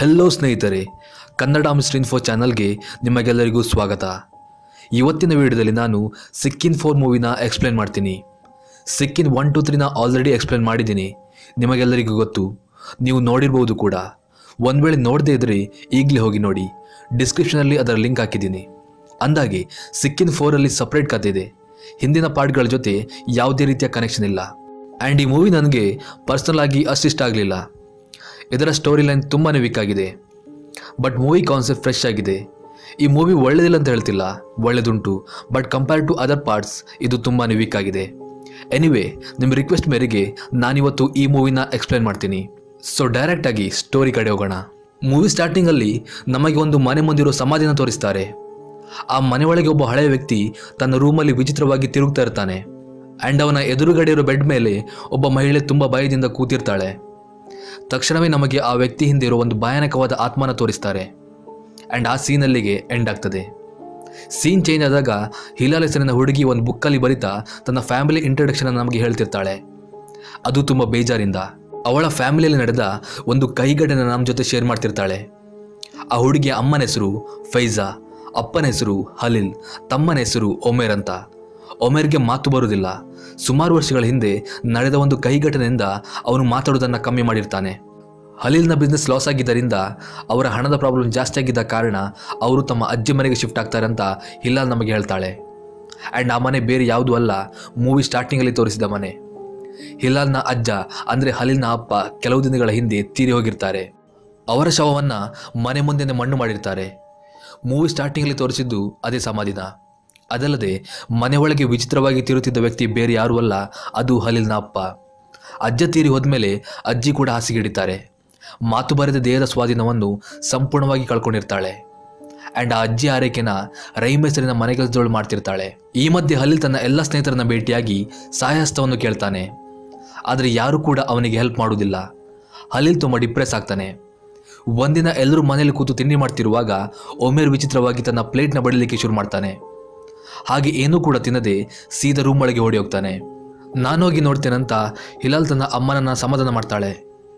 hello ಸ್ನೇಹಿತರೆ Kannada mister info ಚಾನಲ್ಗೆ ನಿಮಗೆಲ್ಲರಿಗೂ ಸ್ವಾಗತ ಇವತ್ತಿನ ವಿಡಿಯೋದಲ್ಲಿ ನಾನು ಸಿಕ್ಕಿನ್ ಫೋರ್ ಮೂವಿನ ಎಕ್ಸ್ಪ್ಲೇನ್ ಮಾಡ್ತೀನಿ ಸಿಕ್ಕಿನ್ ಒನ್ ಟು ತ್ರೀನ ಆಲ್ರೆಡಿ ಎಕ್ಸ್ಪ್ಲೇನ್ ಮಾಡಿದ್ದೀನಿ ನಿಮಗೆಲ್ಲರಿಗೂ ಗೊತ್ತು ನೀವು ನೋಡಿರ್ಬೋದು ಕೂಡ ಒಂದು ವೇಳೆ ನೋಡದೇ ಇದ್ದರೆ ಈಗಲೇ ಹೋಗಿ ನೋಡಿ ಡಿಸ್ಕ್ರಿಪ್ಷನಲ್ಲಿ ಅದರ ಲಿಂಕ್ ಹಾಕಿದ್ದೀನಿ ಅಂದಾಗೆ ಸಿಕ್ಕಿನ್ ಫೋರಲ್ಲಿ ಸಪ್ರೇಟ್ ಕತೆ ಇದೆ ಹಿಂದಿನ ಪಾರ್ಟ್ಗಳ ಜೊತೆ ಯಾವುದೇ ರೀತಿಯ ಕನೆಕ್ಷನ್ ಇಲ್ಲ ಆ್ಯಂಡ್ ಈ ಮೂವಿ ನನಗೆ ಪರ್ಸನಲ್ ಆಗಿ ಅಷ್ಟಿಷ್ಟ ಆಗಲಿಲ್ಲ ಇದರ ಸ್ಟೋರಿ ಲೈನ್ ತುಂಬಾ ವೀಕ್ ಆಗಿದೆ ಬಟ್ ಮೂವಿ ಕಾನ್ಸೆಪ್ಟ್ ಫ್ರೆಶ್ ಆಗಿದೆ ಈ ಮೂವಿ ಒಳ್ಳೆದಿಲ್ಲ ಅಂತ ಹೇಳ್ತಿಲ್ಲ ಒಳ್ಳೆದುಂಟು but compare to other parts ಇದು ತುಂಬಾ ವೀಕ್ ಆಗಿದೆ ಎನಿವೇ ನಿಮ್ಮ ರಿಕ್ವೆಸ್ಟ್ ಮೇರೆಗೆ ನಾನಿವತ್ತು ಈ ಮೂವಿನ ಎಕ್ಸ್ಪ್ಲೇನ್ ಮಾಡ್ತೀನಿ ಸೊ ಡೈರೆಕ್ಟಾಗಿ ಸ್ಟೋರಿ ಕಡೆ ಹೋಗೋಣ ಮೂವಿ ಸ್ಟಾರ್ಟಿಂಗಲ್ಲಿ ನಮಗೆ ಒಂದು ಮನೆ ಮುಂದಿರೋ ಸಮಾಧಿನ ತೋರಿಸ್ತಾರೆ ಆ ಮನೆ ಒಳಗೆ ಒಬ್ಬ ಹಳೆಯ ವ್ಯಕ್ತಿ ತನ್ನ ರೂಮಲ್ಲಿ ವಿಚಿತ್ರವಾಗಿ ತಿರುಗ್ತಾ ಇರ್ತಾನೆ ಆ್ಯಂಡ್ ಅವನ ಎದುರುಗಡೆ ಇರೋ ಬೆಡ್ ಮೇಲೆ ಒಬ್ಬ ಮಹಿಳೆ ತುಂಬ ಭಯದಿಂದ ಕೂತಿರ್ತಾಳೆ ತಕ್ಷಣವೇ ನಮಗೆ ಆ ವ್ಯಕ್ತಿ ಹಿಂದೆ ಇರೋ ಒಂದು ಭಯಾನಕವಾದ ಆತ್ಮನ ತೋರಿಸ್ತಾರೆ ಆ್ಯಂಡ್ ಆ ಸೀನಲ್ಲಿಗೆ ಎಂಡ್ ಆಗ್ತದೆ ಸೀನ್ ಚೇಂಜ್ ಆದಾಗ ಹಿಲಾಲ್ ಹೆಸರಿನ ಹುಡುಗಿ ಒಂದು ಬುಕ್ಕಲ್ಲಿ ಬರಿತಾ ತನ್ನ ಫ್ಯಾಮಿಲಿ ಇಂಟ್ರಡಕ್ಷನ್ ನಮಗೆ ಹೇಳ್ತಿರ್ತಾಳೆ ಅದು ತುಂಬ ಬೇಜಾರಿಂದ ಅವಳ ಫ್ಯಾಮಿಲಿಯಲ್ಲಿ ನಡೆದ ಒಂದು ಕೈಘಟನೆ ನಮ್ಮ ಜೊತೆ ಶೇರ್ ಮಾಡ್ತಿರ್ತಾಳೆ ಆ ಹುಡುಗಿಯ ಅಮ್ಮನ ಹೆಸರು ಫೈಜಾ ಅಪ್ಪನ ಹೆಸರು ಹಲಿಲ್ ತಮ್ಮನ ಹೆಸರು ಒಮೇರ್ ಅಂತ ಒಮೇರ್ಗೆ ಮಾತು ಬರುವುದಿಲ್ಲ ಸುಮಾರು ವರ್ಷಗಳ ಹಿಂದೆ ನಡೆದ ಒಂದು ಕೈಘಟನೆಯಿಂದ ಅವನು ಮಾತಾಡೋದನ್ನು ಕಮ್ಮಿ ಮಾಡಿರ್ತಾನೆ ಹಲೀಲ್ನ ಬಿಸ್ನೆಸ್ ಲಾಸ್ ಆಗಿದ್ದರಿಂದ ಅವರ ಹಣದ ಪ್ರಾಬ್ಲಮ್ ಜಾಸ್ತಿ ಆಗಿದ್ದ ಕಾರಣ ಅವರು ತಮ್ಮ ಅಜ್ಜಿ ಮನೆಗೆ ಶಿಫ್ಟ್ ಆಗ್ತಾರೆ ಅಂತ ಹಿಲಾಲ್ ನಮಗೆ ಹೇಳ್ತಾಳೆ ಆ್ಯಂಡ್ ಆ ಮನೆ ಬೇರೆ ಯಾವುದೂ ಅಲ್ಲ ಮೂವಿ ಸ್ಟಾರ್ಟಿಂಗಲ್ಲಿ ತೋರಿಸಿದ ಮನೆ ಹಿಲಾಲ್ನ ಅಜ್ಜ ಅಂದರೆ ಹಲೀಲ್ನ ಅಪ್ಪ ಕೆಲವು ದಿನಗಳ ಹಿಂದೆ ತೀರಿ ಹೋಗಿರ್ತಾರೆ ಅವರ ಶವವನ್ನು ಮನೆ ಮುಂದೆನೇ ಮಣ್ಣು ಮಾಡಿರ್ತಾರೆ ಮೂವಿ ಸ್ಟಾರ್ಟಿಂಗಲ್ಲಿ ತೋರಿಸಿದ್ದು ಅದೇ ಸಮಾಧಿನ ಅದಲ್ಲದೆ ಮನೆ ಒಳಗೆ ವಿಚಿತ್ರವಾಗಿ ತಿರುತ್ತಿದ್ದ ವ್ಯಕ್ತಿ ಬೇರೆ ಯಾರೂ ಅಲ್ಲ ಅದು ಹಲೀಲ್ನ ಅಪ್ಪ ಅಜ್ಜ ತೀರಿ ಹೋದ್ಮೇಲೆ ಅಜ್ಜಿ ಕೂಡ ಹಾಸಿಗೆ ಹಿಡಿತಾರೆ ಮಾತು ಬರೆದ ದೇಹದ ಸ್ವಾಧೀನವನ್ನು ಸಂಪೂರ್ಣವಾಗಿ ಕಳ್ಕೊಂಡಿರ್ತಾಳೆ ಆ್ಯಂಡ್ ಆ ಅಜ್ಜಿ ಆರೈಕೆನ ರೈಮ್ ಹೆಸರಿನ ಮನೆಗೆಲಸದವಳು ಮಾಡ್ತಿರ್ತಾಳೆ ಈ ಮಧ್ಯೆ ಹಲೀಲ್ ತನ್ನ ಎಲ್ಲ ಸ್ನೇಹಿತರನ್ನ ಭೇಟಿಯಾಗಿ ಸಹಾಯಹಸ್ತವನ್ನು ಕೇಳ್ತಾನೆ ಆದರೆ ಯಾರೂ ಕೂಡ ಅವನಿಗೆ ಹೆಲ್ಪ್ ಮಾಡುವುದಿಲ್ಲ ಹಲೀಲ್ ತುಂಬ ಡಿಪ್ರೆಸ್ ಆಗ್ತಾನೆ ಒಂದಿನ ಎಲ್ಲರೂ ಮನೆಯಲ್ಲಿ ಕೂತು ತಿಂಡಿ ಮಾಡ್ತಿರುವಾಗ ಒಮೇರ್ ವಿಚಿತ್ರವಾಗಿ ತನ್ನ ಪ್ಲೇಟ್ನ ಬಡಿಲಿಕ್ಕೆ ಶುರು ಮಾಡ್ತಾನೆ ಹಾಗೆ ಏನೂ ಕೂಡ ತಿನ್ನದೆ ಸೀದಾ ರೂಮ್ ಒಳಗೆ ಓಡಿ ಹೋಗ್ತಾನೆ ನಾನೋಗಿ ನೋಡ್ತೇನಂತ ಹಿಲಾಲ್ ತನ್ನ ಅಮ್ಮನನ್ನ ಸಮಾಧಾನ ಮಾಡ್ತಾಳೆ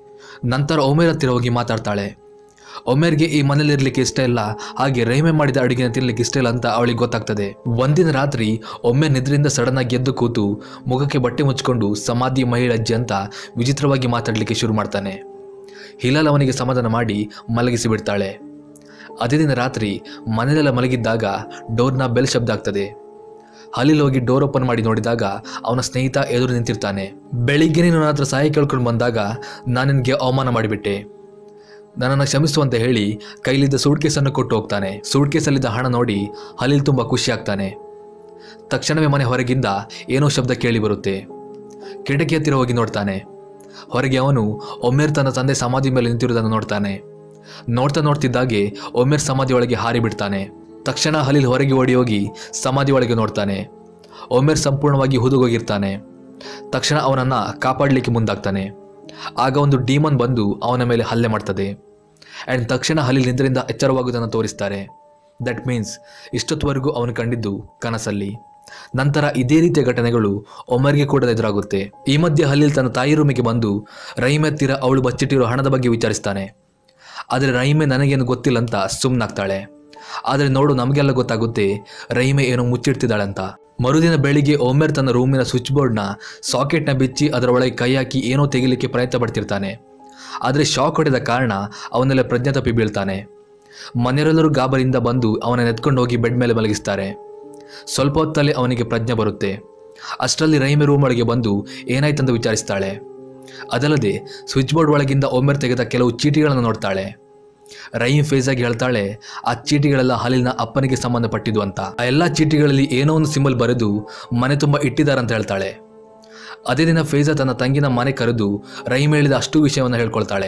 ನಂತರ ಒಮೇರ್ ಹತ್ತಿರ ಹೋಗಿ ಮಾತಾಡ್ತಾಳೆ ಒಮೇರ್ಗೆ ಈ ಮನೇಲಿರ್ಲಿಕ್ಕೆ ಇಷ್ಟ ಇಲ್ಲ ಹಾಗೆ ರೈಮೆ ಮಾಡಿದ ಅಡುಗೆನ ತಿನ್ಲಿಕ್ಕೆ ಇಷ್ಟ ಇಲ್ಲ ಅಂತ ಅವಳಿಗೆ ಗೊತ್ತಾಗ್ತದೆ ಒಂದಿನ ರಾತ್ರಿ ಒಮ್ಮೆ ನಿದ್ರೆಯಿಂದ ಸಡನ್ ಆಗಿ ಎದ್ದು ಕೂತು ಮುಖಕ್ಕೆ ಬಟ್ಟೆ ಮುಚ್ಕೊಂಡು ಸಮಾಧಿ ಮಹಿಳೆ ಅಜ್ಜಿ ಅಂತ ವಿಚಿತ್ರವಾಗಿ ಮಾತಾಡಲಿಕ್ಕೆ ಶುರು ಮಾಡ್ತಾನೆ ಹಿಲಾಲ್ ಅವನಿಗೆ ಸಮಾಧಾನ ಮಾಡಿ ಮಲಗಿಸಿ ಬಿಡ್ತಾಳೆ ಅದೇ ದಿನ ರಾತ್ರಿ ಮನೆಯಲ್ಲೆಲ್ಲ ಮಲಗಿದ್ದಾಗ ಡೋರ್ನ ಬೆಲ್ ಶಬ್ದ ಆಗ್ತದೆ ಹಲೀಲ್ ಹೋಗಿ ಡೋರ್ ಓಪನ್ ಮಾಡಿ ನೋಡಿದಾಗ ಅವನ ಸ್ನೇಹಿತ ಎದುರು ನಿಂತಿರ್ತಾನೆ ಬೆಳಿಗ್ಗೆ ನೀನು ನನ್ನ ಹತ್ರ ಸಹಾಯ ಕೇಳ್ಕೊಂಡು ಬಂದಾಗ ನಾನು ನಿನಗೆ ಅವಮಾನ ಮಾಡಿಬಿಟ್ಟೆ ನನ್ನನ್ನು ಕ್ಷಮಿಸು ಅಂತ ಹೇಳಿ ಕೈಲಿದ್ದ ಸೂಟ್ ಕೇಸನ್ನು ಕೊಟ್ಟು ಹೋಗ್ತಾನೆ ಸೂಟ್ ಕೇಸಲ್ಲಿದ್ದ ಹಣ ನೋಡಿ ಹಲೀಲ್ ತುಂಬ ಖುಷಿ ಆಗ್ತಾನೆ ತಕ್ಷಣವೇ ಮನೆ ಹೊರಗಿಂದ ಏನೋ ಶಬ್ದ ಕೇಳಿ ಬರುತ್ತೆ ಕಿಟಕಿ ಹತ್ತಿರ ಹೋಗಿ ನೋಡ್ತಾನೆ ಹೊರಗೆ ಅವನು ಒಮ್ಮೆರ್ ತನ್ನ ತಂದೆ ಸಮಾಧಿ ಮೇಲೆ ನಿಂತಿರುವುದನ್ನು ನೋಡ್ತಾನೆ ನೋಡ್ತಾ ನೋಡ್ತಿದ್ದಾಗೆ ಒಮ್ಮೆರ್ ಸಮಾಧಿ ಒಳಗೆ ಹಾರಿ ಬಿಡ್ತಾನೆ ತಕ್ಷಣ ಹಲೀಲ್ ಹೊರಗೆ ಓಡಿ ಹೋಗಿ ಸಮಾಧಿ ಒಳಗೆ ನೋಡ್ತಾನೆ ಒಮ್ಮೆರ್ ಸಂಪೂರ್ಣವಾಗಿ ಹುದುಗೋಗಿರ್ತಾನೆ ತಕ್ಷಣ ಅವನನ್ನು ಕಾಪಾಡಲಿಕ್ಕೆ ಮುಂದಾಗ್ತಾನೆ ಆಗ ಒಂದು ಡೀಮನ್ ಬಂದು ಅವನ ಮೇಲೆ ಹಲ್ಲೆ ಮಾಡ್ತದೆ ಆ್ಯಂಡ್ ತಕ್ಷಣ ಹಲೀಲ್ ನಿದ್ರೆಯಿಂದ ಎಚ್ಚರವಾಗುವುದನ್ನು ತೋರಿಸ್ತಾರೆ ದಟ್ ಮೀನ್ಸ್ ಇಷ್ಟೊತ್ತವರೆಗೂ ಅವನು ಕಂಡಿದ್ದು ಕನಸಲ್ಲಿ ನಂತರ ಇದೇ ರೀತಿಯ ಘಟನೆಗಳು ಒಮರ್ಗೆ ಕೂಡ ಎದುರಾಗುತ್ತೆ ಈ ಮಧ್ಯೆ ಹಲೀಲ್ ತನ್ನ ತಾಯಿ ರೂಮಿಗೆ ಬಂದು ರೈಮ್ ಹತ್ತಿರ ಅವಳು ಬಚ್ಚಿಟ್ಟಿರೋ ಹಣದ ಬಗ್ಗೆ ವಿಚಾರಿಸ್ತಾನೆ ಆದರೆ ರೈಮೆ ನನಗೇನು ಗೊತ್ತಿಲ್ಲ ಅಂತ ಸುಮ್ಮನಾಗ್ತಾಳೆ ಆದರೆ ನೋಡು ನಮಗೆಲ್ಲ ಗೊತ್ತಾಗುತ್ತೆ ರೈಮೆ ಏನೋ ಮುಚ್ಚಿಡ್ತಿದ್ದಾಳಂತ ಮರುದಿನ ಬೆಳಿಗ್ಗೆ ಒಮ್ಮೆರ್ ತನ್ನ ರೂಮಿನ ಸ್ವಿಚ್ ಬೋರ್ಡ್ನ ಸಾಕೆಟ್ನ ಬಿಚ್ಚಿ ಅದರ ಒಳಗೆ ಕೈ ಹಾಕಿ ಏನೋ ತೆಗಿಲಿಕ್ಕೆ ಪ್ರಯತ್ನ ಪಡ್ತಿರ್ತಾನೆ ಆದರೆ ಶಾಕ್ ಹೊಡೆದ ಕಾರಣ ಅವನೆಲ್ಲ ಪ್ರಜ್ಞೆ ತಪ್ಪಿ ಬೀಳ್ತಾನೆ ಮನೆಯವರೆಲ್ಲರೂ ಗಾಬರಿಯಿಂದ ಬಂದು ಅವನ ಎತ್ಕೊಂಡು ಹೋಗಿ ಬೆಡ್ ಮೇಲೆ ಮಲಗಿಸ್ತಾರೆ ಸ್ವಲ್ಪ ಹೊತ್ತಲ್ಲಿ ಅವನಿಗೆ ಪ್ರಜ್ಞೆ ಬರುತ್ತೆ ಅಷ್ಟರಲ್ಲಿ ರೈಮೆ ರೂಮ್ ಒಳಗೆ ಬಂದು ಏನಾಯ್ತಂತ ವಿಚಾರಿಸ್ತಾಳೆ ಅದಲ್ಲದೆ ಸ್ವಿಚ್ ಬೋರ್ಡ್ ಒಳಗಿಂದ ಒಮ್ಮೆರ್ ತೆಗೆದ ಕೆಲವು ಚೀಟಿಗಳನ್ನು ನೋಡ್ತಾಳೆ ರಹೀಂ ಫೇಜಾಗಿ ಹೇಳ್ತಾಳೆ ಆ ಚೀಟಿಗಳೆಲ್ಲ ಹಲೀಲ್ನ ಅಪ್ಪನಿಗೆ ಸಂಬಂಧಪಟ್ಟಿದ್ದು ಅಂತ ಆ ಎಲ್ಲ ಚೀಟಿಗಳಲ್ಲಿ ಏನೋ ಒಂದು ಸಿಂಬಲ್ ಬರೆದು ಮನೆ ತುಂಬ ಇಟ್ಟಿದ್ದಾರಂತ ಹೇಳ್ತಾಳೆ ಅದೇ ದಿನ ಫೇಜಾ ತನ್ನ ತಂಗಿನ ಮನೆ ಕರೆದು ರಹೀಂ ಹೇಳಿದ ಅಷ್ಟು ವಿಷಯವನ್ನು ಹೇಳ್ಕೊಳ್ತಾಳೆ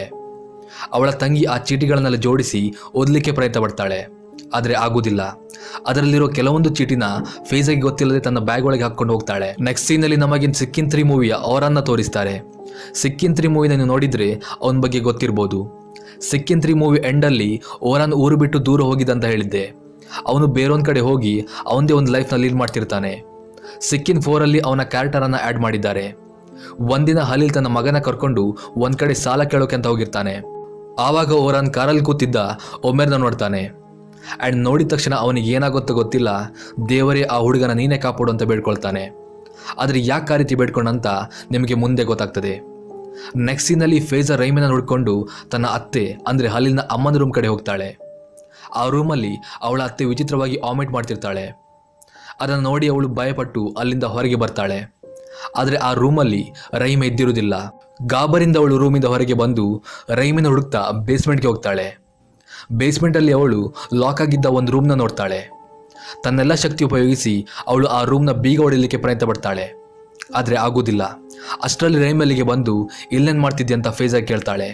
ಅವಳ ತಂಗಿ ಆ ಚೀಟಿಗಳನ್ನೆಲ್ಲ ಜೋಡಿಸಿ ಓದಲಿಕ್ಕೆ ಪ್ರಯತ್ನ ಪಡ್ತಾಳೆ ಆದರೆ ಆಗುವುದಿಲ್ಲ ಅದರಲ್ಲಿರೋ ಕೆಲವೊಂದು ಚೀಟಿನ ಫೇಜಾಗಿ ಗೊತ್ತಿಲ್ಲದೆ ತನ್ನ ಬ್ಯಾಗ್ ಒಳಗೆ ಹಾಕ್ಕೊಂಡು ಹೋಗ್ತಾಳೆ ನೆಕ್ಸ್ಟ್ ಸೀನಲ್ಲಿ ನಮಗೆ ಸಿಕ್ಕಿನ್ ತ್ರೀ ಮೂವಿಯ ಅವರನ್ನ ತೋರಿಸ್ತಾರೆ ಸಿಕ್ಕಿನ್ ತ್ರೀ ಮೂವಿನ ನೀವು ನೋಡಿದ್ರೆ ಅವನ ಬಗ್ಗೆ ಗೊತ್ತಿರ್ಬೋದು ಸಿಕ್ಕಿನ್ ತ್ರೀ ಮೂವಿ ಎಂಡಲ್ಲಿ ಓರಾನ್ ಊರು ಬಿಟ್ಟು ದೂರ ಹೋಗಿದ್ದಂತ ಹೇಳಿದ್ದೆ ಅವನು ಬೇರೊಂದು ಕಡೆ ಹೋಗಿ ಅವನದೇ ಒಂದು ಲೈಫ್ನ ಲೀಡ್ ಮಾಡ್ತಿರ್ತಾನೆ ಸಿಕ್ಕಿನ್ ಫೋರಲ್ಲಿ ಅವನ ಕ್ಯಾರೆಕ್ಟರನ್ನು ಆ್ಯಡ್ ಮಾಡಿದ್ದಾರೆ ಒಂದಿನ ಹಲೀಲ್ ತನ್ನ ಮಗನ ಕರ್ಕೊಂಡು ಒಂದ್ ಕಡೆ ಸಾಲ ಕೇಳೋಕೆ ಅಂತ ಹೋಗಿರ್ತಾನೆ ಆವಾಗ ಓರಾನ್ ಕಾರಲ್ಲಿ ಕೂತಿದ್ದ ಒಮೆರ್ನ ನೋಡ್ತಾನೆ ಆ್ಯಂಡ್ ನೋಡಿದ ತಕ್ಷಣ ಅವನಿಗೆ ಏನಾಗುತ್ತೋ ಗೊತ್ತಿಲ್ಲ ದೇವರೇ ಆ ಹುಡುಗನ ನೀನೇ ಕಾಪಾಡು ಅಂತ ಬೇಡ್ಕೊಳ್ತಾನೆ ಆದರೆ ಯಾಕೆ ಆ ರೀತಿ ಬೇಡ್ಕೊಂಡಂತ ನಿಮಗೆ ಮುಂದೆ ಗೊತ್ತಾಗ್ತದೆ ನೆಕ್ಸ್ಟ್ ಸೀನಲ್ಲಿ ಫೇಜರ್ ರೈಮನ ನೋಡಿಕೊಂಡು ತನ್ನ ಅತ್ತೆ ಅಂದರೆ ಹಲ್ಲಿನ ಅಮ್ಮನ ರೂಮ್ ಕಡೆ ಹೋಗ್ತಾಳೆ ಆ ರೂಮಲ್ಲಿ ಅವಳ ಅತ್ತೆ ವಿಚಿತ್ರವಾಗಿ ಆಮೆಂಟ್ ಮಾಡ್ತಿರ್ತಾಳೆ ಅದನ್ನು ನೋಡಿ ಅವಳು ಭಯಪಟ್ಟು ಅಲ್ಲಿಂದ ಹೊರಗೆ ಬರ್ತಾಳೆ ಆದರೆ ಆ ರೂಮಲ್ಲಿ ರೈಮ ಇದ್ದಿರುವುದಿಲ್ಲ ಗಾಬರಿಂದ ಅವಳು ರೂಮಿಂದ ಹೊರಗೆ ಬಂದು ರೈಮಿನ ಹುಡುಕ್ತಾ ಬೇಸ್ಮೆಂಟ್ಗೆ ಹೋಗ್ತಾಳೆ ಬೇಸ್ಮೆಂಟಲ್ಲಿ ಅವಳು ಲಾಕ್ ಆಗಿದ್ದ ಒಂದು ರೂಮ್ನ ನೋಡ್ತಾಳೆ ತನ್ನೆಲ್ಲ ಶಕ್ತಿ ಉಪಯೋಗಿಸಿ ಅವಳು ಆ ರೂಮ್ನ ಬೀಗ ಹೊಡಿಲಿಕ್ಕೆ ಪ್ರಯತ್ನ ಪಡ್ತಾಳೆ ಆದರೆ ಆಗೋದಿಲ್ಲ ಅಷ್ಟರಲ್ಲಿ ರೈಮಲ್ಲಿಗೆ ಬಂದು ಇಲ್ಲೇನು ಮಾಡ್ತಿದ್ದೆ ಅಂತ ಫೇಜಾ ಕೇಳ್ತಾಳೆ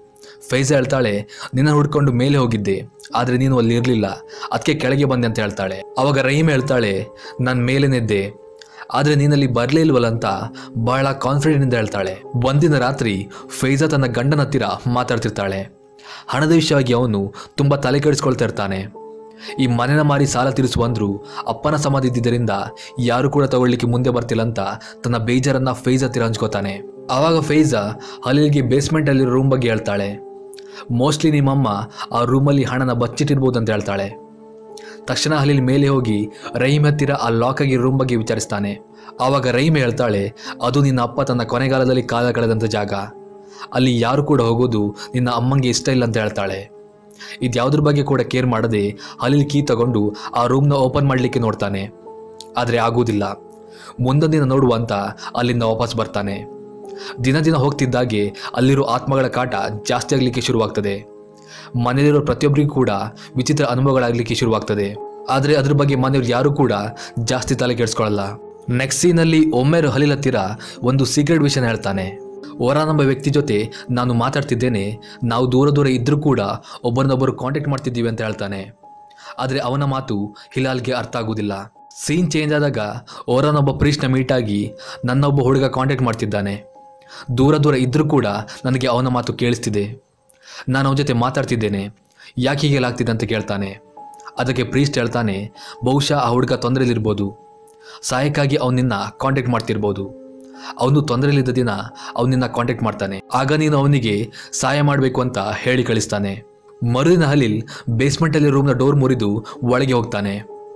ಫೈಜಾ ಹೇಳ್ತಾಳೆ ನಿನ್ನ ಹುಡ್ಕೊಂಡು ಮೇಲೆ ಹೋಗಿದ್ದೆ ಆದರೆ ನೀನು ಅಲ್ಲಿ ಇರಲಿಲ್ಲ ಅದಕ್ಕೆ ಕೆಳಗೆ ಬಂದೆ ಅಂತ ಹೇಳ್ತಾಳೆ ಅವಾಗ ರಹೀಮ್ ಹೇಳ್ತಾಳೆ ನಾನು ಮೇಲೇನಿದ್ದೆ ಆದರೆ ನೀನಲ್ಲಿ ಬರಲೇ ಇಲ್ವಲ್ಲ ಅಂತ ಬಹಳ ಕಾನ್ಫಿಡೆಂಟ್ ಹೇಳ್ತಾಳೆ ಒಂದಿನ ರಾತ್ರಿ ಫೈಜಾ ತನ್ನ ಗಂಡನ ಹತ್ತಿರ ಮಾತಾಡ್ತಿರ್ತಾಳೆ ಹಣದ ವಿಷಯವಾಗಿ ಅವನು ತುಂಬ ತಲೆ ಕೆಡಿಸ್ಕೊಳ್ತಾ ಇರ್ತಾನೆ ಈ ಮನೆನ ಮಾರಿ ಸಾಲ ತೀರಿಸುವಂದ್ರು ಅಪ್ಪನ ಸಮಾಧಿ ಇದ್ದಿದ್ದರಿಂದ ಯಾರು ಕೂಡ ತಗೊಳ್ಳಿಕ್ಕೆ ಮುಂದೆ ಬರ್ತಿಲ್ಲ ಅಂತ ತನ್ನ ಬೇಜಾರನ್ನ ಫೈಜ್ ಹತ್ತಿರ ಹಂಚ್ಕೋತಾನೆ ಆವಾಗ ಫೈಜಾ ಹಲೀಲ್ಗೆ ಬೇಸ್ಮೆಂಟಲ್ಲಿರೋ ರೂಮ್ ಬಗ್ಗೆ ಹೇಳ್ತಾಳೆ ಮೋಸ್ಟ್ಲಿ ನಿಮ್ಮಮ್ಮ ಆ ರೂಮಲ್ಲಿ ಹಣನ ಬಚ್ಚಿಟ್ಟಿರ್ಬೋದು ಅಂತ ಹೇಳ್ತಾಳೆ ತಕ್ಷಣ ಹಲೀಲ್ ಮೇಲೆ ಹೋಗಿ ರಹೀಮ್ ಹತ್ತಿರ ಆ ಲಾಕ್ ಆಗಿ ರೂಮ್ ಬಗ್ಗೆ ವಿಚಾರಿಸ್ತಾನೆ ಆವಾಗ ರಹೀಮ್ ಹೇಳ್ತಾಳೆ ಅದು ನಿನ್ನ ಅಪ್ಪ ತನ್ನ ಕೊನೆಗಾಲದಲ್ಲಿ ಕಾಲ ಕಳೆದಂಥ ಜಾಗ ಅಲ್ಲಿ ಯಾರು ಕೂಡ ಹೋಗೋದು ನಿನ್ನ ಅಮ್ಮಂಗೆ ಇಷ್ಟ ಇಲ್ಲ ಅಂತ ಹೇಳ್ತಾಳೆ ಇದ್ಯಾವುದ್ರ ಬಗ್ಗೆ ಕೂಡ ಕೇರ್ ಮಾಡದೆ ಹಲೀಲ್ ಕೀ ತಗೊಂಡು ಆ ರೂಮ್ನ ಓಪನ್ ಮಾಡಲಿಕ್ಕೆ ನೋಡ್ತಾನೆ ಆದರೆ ಆಗುವುದಿಲ್ಲ ಮುಂದೊಂದು ದಿನ ನೋಡುವ ಅಂತ ಅಲ್ಲಿಂದ ವಾಪಸ್ ಬರ್ತಾನೆ ದಿನ ದಿನ ಹೋಗ್ತಿದ್ದಾಗೆ ಅಲ್ಲಿರೋ ಆತ್ಮಗಳ ಕಾಟ ಜಾಸ್ತಿ ಆಗಲಿಕ್ಕೆ ಶುರುವಾಗ್ತದೆ ಮನೆಯಲ್ಲಿರೋ ಪ್ರತಿಯೊಬ್ಬರಿಗೂ ಕೂಡ ವಿಚಿತ್ರ ಅನುಭವಗಳಾಗಲಿಕ್ಕೆ ಶುರುವಾಗ್ತದೆ ಆದರೆ ಅದ್ರ ಬಗ್ಗೆ ಮನೆಯವ್ರು ಯಾರೂ ಕೂಡ ಜಾಸ್ತಿ ತಲೆ ಕೆಡಿಸ್ಕೊಳ್ಳಲ್ಲ ನೆಕ್ಸ್ಟ್ ಸೀನಲ್ಲಿ ಒಮ್ಮೆರು ಹಲಿಲ್ ಹತ್ತಿರ ಒಂದು ಸೀಕ್ರೆಟ್ ವಿಷಯನ ಹೇಳ್ತಾನೆ ಓರಾನೊಬ್ಬ ವ್ಯಕ್ತಿ ಜೊತೆ ನಾನು ಮಾತಾಡ್ತಿದ್ದೇನೆ ನಾವು ದೂರ ದೂರ ಇದ್ದರೂ ಕೂಡ ಒಬ್ಬರನ್ನೊಬ್ಬರು ಕಾಂಟ್ಯಾಕ್ಟ್ ಮಾಡ್ತಿದ್ದೀವಿ ಅಂತ ಹೇಳ್ತಾನೆ ಆದರೆ ಅವನ ಮಾತು ಹಿಲಾಲ್ಗೆ ಅರ್ಥ ಆಗುವುದಿಲ್ಲ ಸೀನ್ ಚೇಂಜ್ ಆದಾಗ ಓರಾನೊಬ್ಬ ಪ್ರೀಸ್ಟ್ನ ಮೀಟ್ ಆಗಿ ನನ್ನೊಬ್ಬ ಹುಡುಗ ಕಾಂಟ್ಯಾಕ್ಟ್ ಮಾಡ್ತಿದ್ದಾನೆ ದೂರ ದೂರ ಇದ್ದರೂ ಕೂಡ ನನಗೆ ಅವನ ಮಾತು ಕೇಳಿಸ್ತಿದೆ ನಾನು ಅವನ ಜೊತೆ ಮಾತಾಡ್ತಿದ್ದೇನೆ ಯಾಕೆ ಹೀಗೆಲ್ಲಾಗ್ತಿದೆ ಅಂತ ಕೇಳ್ತಾನೆ ಅದಕ್ಕೆ ಪ್ರೀಸ್ಟ್ ಹೇಳ್ತಾನೆ ಬಹುಶಃ ಆ ಹುಡುಗ ತೊಂದರೆಯಲ್ಲಿರ್ಬೋದು ಸಹಾಯಕ್ಕಾಗಿ ಅವನಿನ್ನ ಕಾಂಟ್ಯಾಕ್ಟ್ ಮಾಡ್ತಿರ್ಬೋದು ಅವನು ತೊಂದರೆಯಲ್ಲಿದ್ದ ದಿನ ಅವನಿನ್ನ ಕಾಂಟ್ಯಾಕ್ಟ್ ಮಾಡ್ತಾನೆ ಆಗ ನೀನು ಅವನಿಗೆ ಸಹಾಯ ಮಾಡಬೇಕು ಅಂತ ಹೇಳಿ ಕಳಿಸ್ತಾನೆ ಮರುದಿನ ಹಲೀಲ್ ಬೇಸ್ಮೆಂಟಲ್ಲಿ ರೂಮ್ನ ಡೋರ್ ಮುರಿದು ಒಳಗೆ ಹೋಗ್ತಾನೆ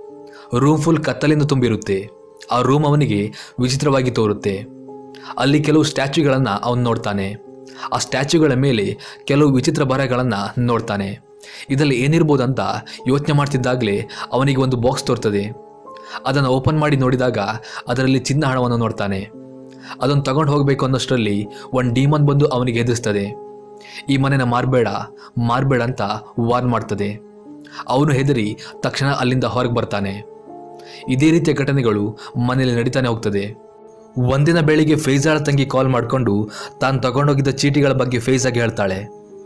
ರೂಮ್ ಫುಲ್ ಕತ್ತಲಿಂದ ತುಂಬಿರುತ್ತೆ ಆ ರೂಮ್ ಅವನಿಗೆ ವಿಚಿತ್ರವಾಗಿ ತೋರುತ್ತೆ ಅಲ್ಲಿ ಕೆಲವು ಸ್ಟ್ಯಾಚ್ಯೂಗಳನ್ನು ಅವನು ನೋಡ್ತಾನೆ ಆ ಸ್ಟ್ಯಾಚ್ಯೂಗಳ ಮೇಲೆ ಕೆಲವು ವಿಚಿತ್ರ ಬರಹಗಳನ್ನು ನೋಡ್ತಾನೆ ಇದರಲ್ಲಿ ಏನಿರ್ಬೋದು ಅಂತ ಯೋಚನೆ ಮಾಡ್ತಿದ್ದಾಗಲೇ ಅವನಿಗೆ ಒಂದು ಬಾಕ್ಸ್ ತೋರ್ತದೆ ಅದನ್ನು ಓಪನ್ ಮಾಡಿ ನೋಡಿದಾಗ ಅದರಲ್ಲಿ ಚಿನ್ನ ಹಣವನ್ನು ನೋಡ್ತಾನೆ ಅದನ್ನು ತಗೊಂಡು ಹೋಗಬೇಕು ಅನ್ನೋಷ್ಟರಲ್ಲಿ ಒಂದು ಡೀಮನ್ ಬಂದು ಅವನಿಗೆ ಎದುರಿಸ್ತದೆ ಈ ಮನೆನ ಮಾರಬೇಡ ಮಾರಬೇಡ ಅಂತ ವಾರ್ನ್ ಮಾಡ್ತದೆ ಅವನು ಹೆದರಿ ತಕ್ಷಣ ಅಲ್ಲಿಂದ ಹೊರಗೆ ಬರ್ತಾನೆ ಇದೇ ರೀತಿಯ ಘಟನೆಗಳು ಮನೆಯಲ್ಲಿ ನಡೀತಾನೆ ಹೋಗ್ತದೆ ಒಂದಿನ ಬೆಳಿಗ್ಗೆ ಫೈಜಾಳ ತಂಗಿ ಕಾಲ್ ಮಾಡಿಕೊಂಡು ತಾನು ತಗೊಂಡೋಗಿದ್ದ ಚೀಟಿಗಳ ಬಗ್ಗೆ ಫೇಜಾಗಿ ಹೇಳ್ತಾಳೆ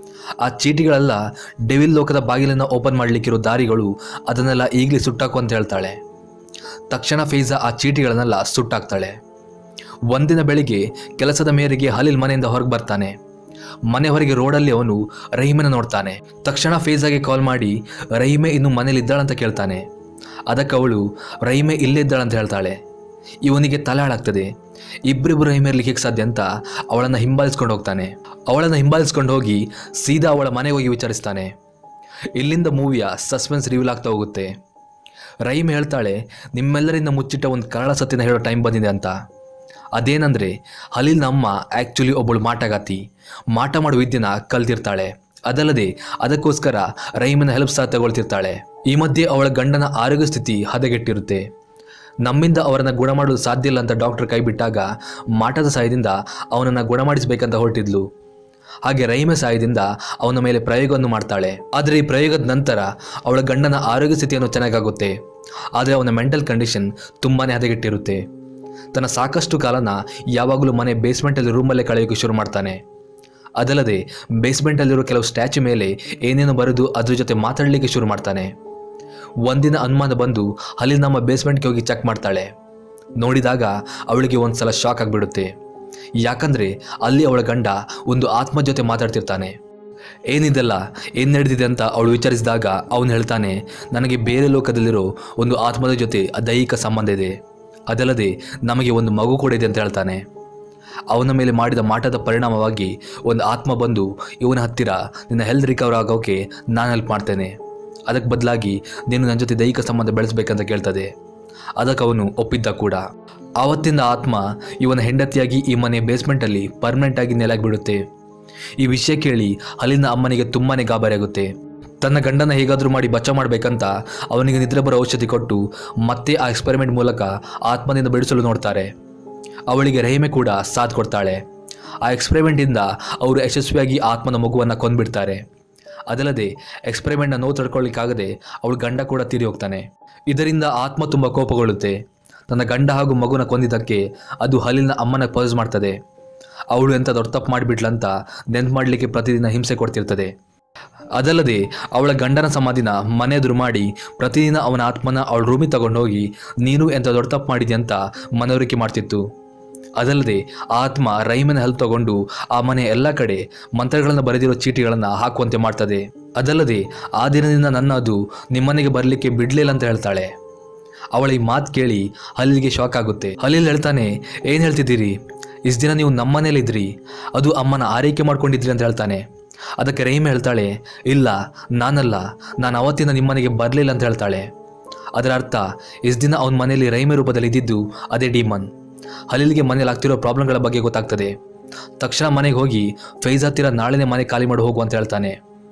ಆ ಚೀಟಿಗಳೆಲ್ಲ ಡೆವಿಲ್ ಲೋಕದ ಬಾಗಿಲನ್ನು ಓಪನ್ ಮಾಡಲಿಕ್ಕಿರೋ ದಾರಿಗಳು ಅದನ್ನೆಲ್ಲ ಈಗಲೇ ಸುಟ್ಟಾಕು ಅಂತ ಹೇಳ್ತಾಳೆ ತಕ್ಷಣ ಫೈಜಾ ಆ ಚೀಟಿಗಳನ್ನೆಲ್ಲ ಸುಟ್ಟಾಕ್ತಾಳೆ ಒಂದಿನ ಬೆಳಿಗ್ಗೆ ಕೆಲಸದ ಮೇರೆಗೆ ಹಲಿಲ್ ಮನೆಯಿಂದ ಹೊರಗೆ ಬರ್ತಾನೆ ಮನೆ ಹೊರಗೆ ರೋಡಲ್ಲಿ ಅವನು ರಹೀಮನ ನೋಡ್ತಾನೆ ತಕ್ಷಣ ಫೇಜಾಗೆ ಕಾಲ್ ಮಾಡಿ ರಹೀಮೆ ಇನ್ನು ಮನೇಲಿ ಇದ್ದಾಳಂತ ಕೇಳ್ತಾನೆ ಅದಕ್ಕೆ ಅವಳು ರಹೀಮೆ ಇಲ್ಲೇ ಇದ್ದಾಳಂತ ಹೇಳ್ತಾಳೆ ಇವನಿಗೆ ತಲೆ ಹಾಳಾಗ್ತದೆ ಇಬ್ಬರಿಬ್ಬರು ರಹೀಮೆ ಇರ್ಲಿಕ್ಕೆ ಸಾಧ್ಯ ಅಂತ ಅವಳನ್ನು ಹಿಂಬಾಲಿಸ್ಕೊಂಡು ಹೋಗ್ತಾನೆ ಅವಳನ್ನು ಹಿಂಬಾಲಿಸ್ಕೊಂಡು ಹೋಗಿ ಸೀದಾ ಅವಳ ಮನೆಗೆ ಹೋಗಿ ವಿಚಾರಿಸ್ತಾನೆ ಇಲ್ಲಿಂದ ಮೂವಿಯ ಸಸ್ಪೆನ್ಸ್ ರಿವೀಲ್ ಆಗ್ತಾ ಹೋಗುತ್ತೆ ರಹೀಮ್ ಹೇಳ್ತಾಳೆ ನಿಮ್ಮೆಲ್ಲರಿಂದ ಮುಚ್ಚಿಟ್ಟ ಒಂದು ಕರಾಳ ಸತ್ಯನ ಹೇಳೋ ಟೈಮ್ ಬಂದಿದೆ ಅಂತ ಅದೇನಂದ್ರೆ ಹಲೀಲ್ ನಮ್ಮ ಆ್ಯಕ್ಚುಲಿ ಒಬ್ಬಳು ಮಾಟಗಾತಿ ಮಾಟ ಮಾಡೋ ವಿದ್ಯೆನ ಕಲ್ತಿರ್ತಾಳೆ ಅದಲ್ಲದೆ ಅದಕ್ಕೋಸ್ಕರ ರಹೀಮನ ಹೆಲ್ಪ್ ಸಹ ತಗೊಳ್ತಿರ್ತಾಳೆ ಈ ಮಧ್ಯೆ ಅವಳ ಗಂಡನ ಆರೋಗ್ಯ ಸ್ಥಿತಿ ಹದಗೆಟ್ಟಿರುತ್ತೆ ನಮ್ಮಿಂದ ಅವರನ್ನು ಗುಣ ಮಾಡಲು ಸಾಧ್ಯ ಇಲ್ಲ ಅಂತ ಡಾಕ್ಟರ್ ಕೈ ಬಿಟ್ಟಾಗ ಮಾಟದ ಸಹಾಯದಿಂದ ಅವನನ್ನು ಗುಣಮಾಡಿಸಬೇಕಂತ ಹೊರಟಿದ್ಲು ಹಾಗೆ ರಹೀಮ ಸಹಾಯದಿಂದ ಅವನ ಮೇಲೆ ಪ್ರಯೋಗವನ್ನು ಮಾಡ್ತಾಳೆ ಆದರೆ ಈ ಪ್ರಯೋಗದ ನಂತರ ಅವಳ ಗಂಡನ ಆರೋಗ್ಯ ಸ್ಥಿತಿಯನ್ನು ಚೆನ್ನಾಗಾಗುತ್ತೆ ಆದರೆ ಅವನ ಮೆಂಟಲ್ ಕಂಡೀಷನ್ ತುಂಬಾನೇ ಹದಗೆಟ್ಟಿರುತ್ತೆ ತನ್ನ ಸಾಕಷ್ಟು ಕಾಲನ ಯಾವಾಗಲೂ ಮನೆ ಬೇಸ್ಮೆಂಟಲ್ಲಿ ರೂಮಲ್ಲೇ ಕಳೆಯೋಕೆ ಶುರು ಮಾಡ್ತಾನೆ ಅದಲ್ಲದೆ ಬೇಸ್ಮೆಂಟಲ್ಲಿರೋ ಕೆಲವು ಸ್ಟ್ಯಾಚು ಮೇಲೆ ಏನೇನು ಬರೆದು ಅದ್ರ ಜೊತೆ ಮಾತಾಡಲಿಕ್ಕೆ ಶುರು ಮಾಡ್ತಾನೆ ಒಂದಿನ ಅನುಮಾನ ಬಂದು ಅಲ್ಲಿ ನಮ್ಮ ಬೇಸ್ಮೆಂಟ್ಗೆ ಹೋಗಿ ಚೆಕ್ ಮಾಡ್ತಾಳೆ ನೋಡಿದಾಗ ಅವಳಿಗೆ ಒಂದ್ಸಲ ಶಾಕ್ ಆಗಿಬಿಡುತ್ತೆ ಯಾಕಂದ್ರೆ ಅಲ್ಲಿ ಅವಳ ಗಂಡ ಒಂದು ಆತ್ಮ ಜೊತೆ ಮಾತಾಡ್ತಿರ್ತಾನೆ ಏನಿದೆಲ್ಲ ಏನು ನಡೆದಿದೆ ಅಂತ ಅವಳು ವಿಚಾರಿಸಿದಾಗ ಅವನು ಹೇಳ್ತಾನೆ ನನಗೆ ಬೇರೆ ಲೋಕದಲ್ಲಿರೋ ಒಂದು ಆತ್ಮದ ಜೊತೆ ದೈಹಿಕ ಸಂಬಂಧ ಇದೆ ಅದಲ್ಲದೆ ನಮಗೆ ಒಂದು ಮಗು ಕೂಡ ಇದೆ ಅಂತ ಹೇಳ್ತಾನೆ ಅವನ ಮೇಲೆ ಮಾಡಿದ ಮಾಟದ ಪರಿಣಾಮವಾಗಿ ಒಂದು ಆತ್ಮ ಬಂದು ಇವನ ಹತ್ತಿರ ನಿನ್ನ ಹೆಲ್ತ್ ರಿಕವರ್ ಆಗೋಕೆ ನಾನು ಹೆಲ್ಪ್ ಮಾಡ್ತೇನೆ ಅದಕ್ಕೆ ಬದಲಾಗಿ ನೀನು ನನ್ನ ಜೊತೆ ದೈಹಿಕ ಸಂಬಂಧ ಬೆಳೆಸಬೇಕಂತ ಕೇಳ್ತದೆ ಅದಕ್ಕೆ ಅವನು ಒಪ್ಪಿದ್ದ ಕೂಡ ಆವತ್ತಿಂದ ಆತ್ಮ ಇವನ ಹೆಂಡತಿಯಾಗಿ ಈ ಮನೆ ಬೇಸ್ಮೆಂಟಲ್ಲಿ ಪರ್ಮನೆಂಟ್ ಆಗಿ ನೆಲಾಗಿ ಬಿಡುತ್ತೆ ಈ ವಿಷಯ ಕೇಳಿ ಅಲ್ಲಿನ ಅಮ್ಮನಿಗೆ ತುಂಬಾನೇ ಗಾಬರಿಯಾಗುತ್ತೆ ತನ್ನ ಗಂಡನ ಹೇಗಾದರೂ ಮಾಡಿ ಬಚಾವ್ ಮಾಡಬೇಕಂತ ಅವನಿಗೆ ನಿದ್ರೆ ಬರೋ ಔಷಧಿ ಕೊಟ್ಟು ಮತ್ತೆ ಆ ಎಕ್ಸ್ಪೆರಿಮೆಂಟ್ ಮೂಲಕ ಆತ್ಮದಿಂದ ಬಿಡಿಸಲು ನೋಡ್ತಾರೆ ಅವಳಿಗೆ ರಹಿಮೆ ಕೂಡ ಸಾಥ್ ಕೊಡ್ತಾಳೆ ಆ ಎಕ್ಸ್ಪೆರಿಮೆಂಟಿಂದ ಅವರು ಯಶಸ್ವಿಯಾಗಿ ಆತ್ಮನ ಮಗುವನ್ನು ಕೊಂದ್ಬಿಡ್ತಾರೆ ಅದಲ್ಲದೆ ಎಕ್ಸ್ಪೆರಿಮೆಂಟ್ನ ನೋವು ತಡ್ಕೊಳ್ಳಿಕ್ಕಾಗದೆ ಅವಳ ಗಂಡ ಕೂಡ ತೀರಿ ಹೋಗ್ತಾನೆ ಇದರಿಂದ ಆತ್ಮ ತುಂಬ ಕೋಪಗೊಳ್ಳುತ್ತೆ ತನ್ನ ಗಂಡ ಹಾಗೂ ಮಗುನ ಕೊಂದಿದ್ದಕ್ಕೆ ಅದು ಹಲಿಲ್ನ ಅಮ್ಮನ ಪೋಸ್ ಮಾಡ್ತದೆ ಅವಳು ಎಂಥ ದೊಡ್ಡ ತಪ್ಪು ಮಾಡಿಬಿಟ್ಲಂತ ನೆನ್ಪು ಮಾಡಲಿಕ್ಕೆ ಪ್ರತಿದಿನ ಹಿಂಸೆ ಕೊಡ್ತಿರ್ತದೆ ಅದಲ್ಲದೆ ಅವಳ ಗಂಡನ ಸಮಾಧಿನ ಮನೆ ಎದುರು ಮಾಡಿ ಪ್ರತಿದಿನ ಅವನ ಆತ್ಮನ ಅವಳ ರೂಮಿಗೆ ತಗೊಂಡೋಗಿ ನೀನು ಎಂಥ ದೊಡ್ಡ ತಪ್ಪು ಮಾಡಿದ್ಯ ಅಂತ ಮನವರಿಕೆ ಮಾಡ್ತಿತ್ತು ಅದಲ್ಲದೆ ಆ ಆತ್ಮ ರೈಮನ ಹೆಲ್ಪ್ ತಗೊಂಡು ಆ ಮನೆ ಎಲ್ಲ ಕಡೆ ಮಂತ್ರಗಳನ್ನು ಬರೆದಿರೋ ಚೀಟಿಗಳನ್ನು ಹಾಕುವಂತೆ ಮಾಡ್ತದೆ ಅದಲ್ಲದೆ ಆ ದಿನದಿಂದ ನನ್ನ ಅದು ನಿಮ್ಮನೆಗೆ ಬರಲಿಕ್ಕೆ ಬಿಡ್ಲಿಲ್ಲ ಅಂತ ಹೇಳ್ತಾಳೆ ಅವಳ ಈ ಮಾತು ಕೇಳಿ ಹಲೀಲ್ಗೆ ಶಾಕ್ ಆಗುತ್ತೆ ಹಲೀಲ್ ಹೇಳ್ತಾನೆ ಏನು ಹೇಳ್ತಿದ್ದೀರಿ ಇಷ್ಟು ದಿನ ನೀವು ನಮ್ಮನೇಲಿದ್ರಿ ಅದು ಅಮ್ಮನ ಆರೈಕೆ ಮಾಡ್ಕೊಂಡಿದ್ರಿ ಅಂತ ಹೇಳ್ತಾನೆ ಅದಕ್ಕೆ ರೈಮೆ ಹೇಳ್ತಾಳೆ ಇಲ್ಲ ನಾನಲ್ಲ ನಾನು ಅವತ್ತಿನ ನಿಮ್ಮನೆಗೆ ಬರಲಿಲ್ಲ ಅಂತ ಹೇಳ್ತಾಳೆ ಅದರ ಅರ್ಥ ಇಷ್ಟು ದಿನ ಅವನ ಮನೆಯಲ್ಲಿ ರೈಮೆ ರೂಪದಲ್ಲಿ ಇದ್ದಿದ್ದು ಅದೇ ಡಿಮನ್ ಹಲೀಲ್ಗೆ ಮನೇಲಿ ಆಗ್ತಿರೋ ಪ್ರಾಬ್ಲಮ್ಗಳ ಬಗ್ಗೆ ಗೊತ್ತಾಗ್ತದೆ ತಕ್ಷಣ ಮನೆಗೆ ಹೋಗಿ ಫೈಜ್ ಹತ್ತಿರ ನಾಳೆನೇ ಮನೆ ಖಾಲಿ ಮಾಡಿ ಹೋಗು ಅಂತ ಹೇಳ್ತಾನೆ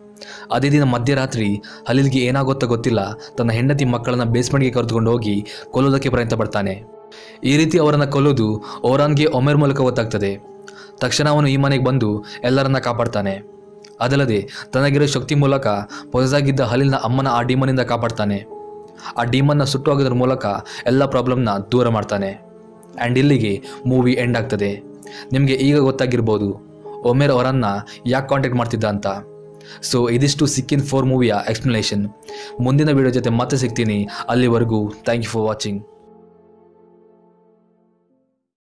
ಅದೇ ದಿನ ಮಧ್ಯರಾತ್ರಿ ಹಲೀಲ್ಗೆ ಏನಾಗುತ್ತೋ ಗೊತ್ತಿಲ್ಲ ತನ್ನ ಹೆಂಡತಿ ಮಕ್ಕಳನ್ನ ಬೇಸ್ಮೆಂಟ್ಗೆ ಕರೆದುಕೊಂಡು ಹೋಗಿ ಕೊಲ್ಲೋದಕ್ಕೆ ಪ್ರಯತ್ನ ಪಡ್ತಾನೆ ಈ ರೀತಿ ಅವರನ್ನು ಕೊಲ್ಲೋದು ಓರಾನ್ಗೆ ಒಮೆರ್ ಮೂಲಕ ಗೊತ್ತಾಗ್ತದೆ ತಕ್ಷಣ ಅವನು ಈ ಮನೆಗೆ ಬಂದು ಎಲ್ಲರನ್ನ ಕಾಪಾಡ್ತಾನೆ ಅದಲ್ಲದೆ ತನಗಿರೋ ಶಕ್ತಿ ಮೂಲಕ ಪೊಸೆಸಾಗಿದ್ದ ಹಲೀಲ್ನ ಅಮ್ಮನ ಆ ಡಿಮನಿಂದ ಕಾಪಾಡ್ತಾನೆ ಆ ಡಿಮನ್ನ ಸುಟ್ಟು ಹೋಗೋದ್ರ ಮೂಲಕ ಎಲ್ಲ ಪ್ರಾಬ್ಲಮ್ನ ದೂರ ಮಾಡ್ತಾನೆ ಆ್ಯಂಡ್ ಇಲ್ಲಿಗೆ ಮೂವಿ ಎಂಡ್ ಆಗ್ತದೆ ನಿಮಗೆ ಈಗ ಗೊತ್ತಾಗಿರ್ಬೋದು ಒಮೇರ್ ಅವರನ್ನು ಯಾಕೆ ಕಾಂಟ್ಯಾಕ್ಟ್ ಮಾಡ್ತಿದ್ದ ಅಂತ ಸೊ ಇದಿಷ್ಟು ಸಿಕ್ಕಿನ್ ಫೋರ್ ಮೂವಿಯ ಎಕ್ಸ್ಪ್ಲನೇಷನ್ ಮುಂದಿನ ವಿಡಿಯೋ ಜೊತೆ ಮತ್ತೆ ಸಿಗ್ತೀನಿ ಅಲ್ಲಿವರೆಗೂ ಥ್ಯಾಂಕ್ ಯು ಫಾರ್ ವಾಚಿಂಗ್